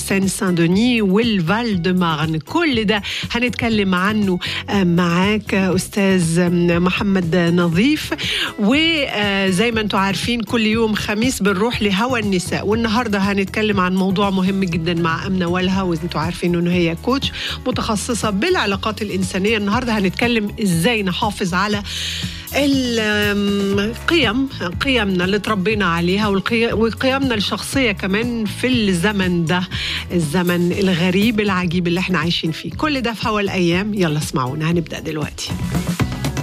سان سان دوني والفال دو مارن كل ده هنتكلم عنه معاك أستاذ محمد نظيف وزي ما انتم عارفين كل يوم خميس بنروح لهوى النساء والنهارده هنتكلم عن موضوع مهم جدا مع أمنة والها وانتم عارفين انه هي كوتش متخصصة بالعلاقات الإنسانية النهارده هنتكلم ازاي نحافظ على القيم قيمنا اللي تربينا عليها وقيمنا الشخصيه كمان في الزمن ده الزمن الغريب العجيب اللي احنا عايشين فيه كل ده في هوا الايام يلا اسمعونا هنبدا دلوقتي